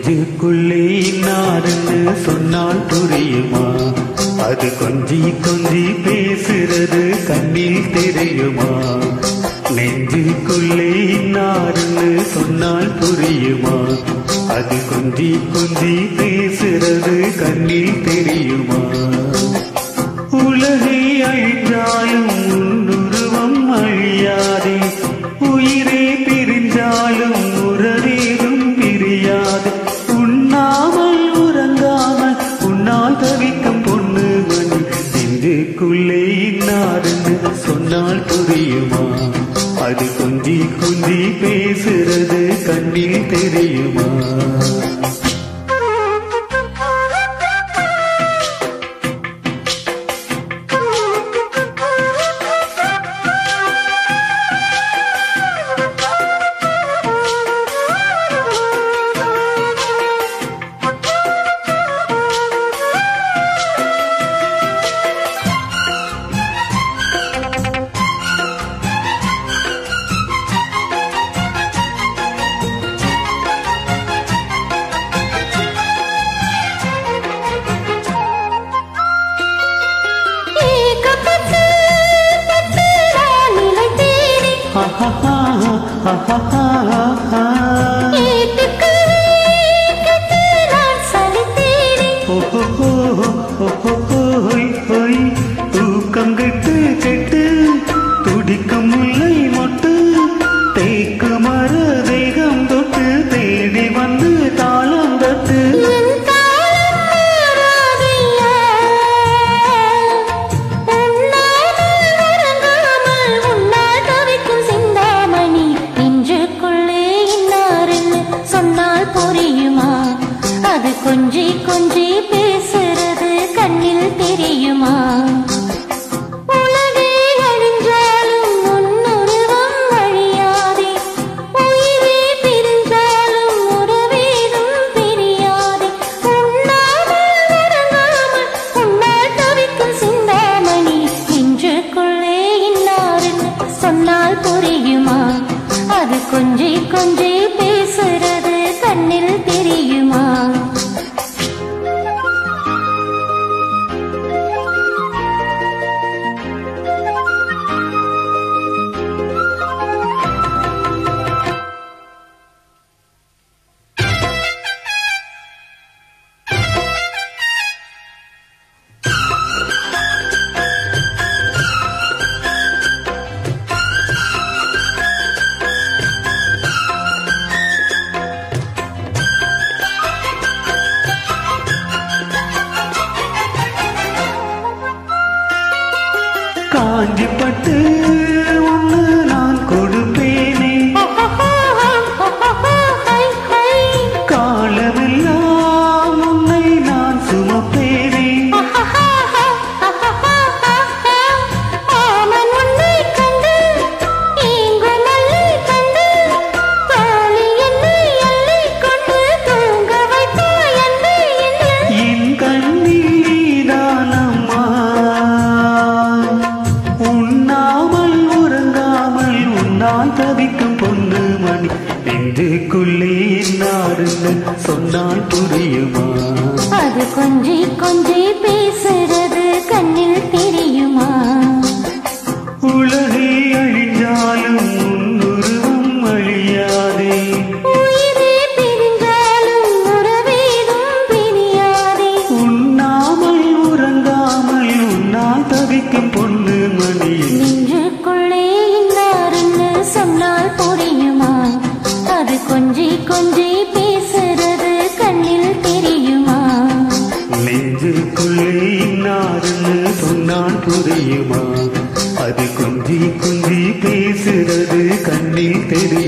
நெஞ்சுக்குள்ளே இன்னாருன்னு சொன்னால் புரியுமா அது கொஞ்சி கொஞ்சி பேசுறது கண்ணில் தெரியுமா நெஞ்சுக்குள்ளே இன்னாருன்னு சொன்னால் புரியுமா அது கொஞ்சி கொஞ்சி பேசுறது கண்ணில் தெரியுமா உலகை அழிஞ்சாலும் உன்னுருவம் அழியாதே உயிரே பிரிஞ்சாலும் உறவேதும் பிரியாது உண்ணாமல் உறங்காமல் உன்னால் தவிக்கும் பொண்ணு மணி நெஞ்சுக்குள்ளே இன்னாருன்னு சொன்னால் புரியுமா அது கொஞ்சி கொஞ்சி பேசுறது கண்ணில் தெரியுமா ஏகப்பட்டு பட்டு நான் நிலைத்தேனே. ஏட்டுக்கு கட்டு நான் சலித்தேனே. தூக்கம் கெட்டு கெட்டு துடிக்கும் முல்லை மொட்டு தேக்கு மர தேகம் தொட்டு தேடி வந்து தாளம் தட்டு என் காலம் மாறாதையா. உண்ணாமல் உறங்காமல் உன்னால் தவிக்கும் சிந்தாமணி. நெஞ்சுக்குள்ளே இன்னாருன்னு சொன்னால் புரியுமா அது கொஞ்சி கொஞ்சி பேசுறது கண்ணில் தெரியுமா உலகே அழிஞ்சாலும் உன்னுருவம் அழியாதே உயிரே பிரிஞ்சாலும் உறவேதும் பிரியாதே உண்ணாமல் உறங்காமல் உன்னால் தவிக்கும் சிந்தாமணி நெஞ்சுக்குள்ளே இன்னாருன்னு சொன்னால் புரியுமா அது கொஞ்சி கொஞ்சி பேசுறது கண்ணில் தெரியுமா காஞ்சி பட்டு ஒன்று நான் கொடுப்பேனே காலமெல்லாம் உன்னை நான் சுமப்பேனே ஆமன் உன்னை கண்டு இங்கு நல்லை கண்டு தாலி என்னை அள்ளிக் கொண்டு தூங்க வைத்தாய் அன்பே என்னை என் கண்ணில் நீதானம்மா உண்ணாமல் உறங்காமல் உன்னால் தவிக்கும் பொண்ணு மணி நெஞ்சுக்குள்ளே நாடுன்னு சொன்னால் புரியுமா அது கொஞ்சி கொஞ்சி பேசுறது கண்ணில் தெரியுமா உலகே அழிஞ்சாலும் உன்னுருவம் அழியாதே உயிரே பிரிந்தாலும் உறவேதும் பிரியாதே உண்ணாமல் உறங்காமல் உன்னால் தவிக்கும் பொண்ணு மணியில் நெஞ்சுக்குள்ளே இன்னாருன்னு சொன்னால் புரியுமா அது கொஞ்சி கொஞ்சி பேசுறது கண்ணில் தெரியுமா நெஞ்சுக்குள்ளே இன்னாருன்னு சொன்னால் புரியுமா அது குஞ்சி குஞ்சி பேசுறது கண்ணில் தெரியும்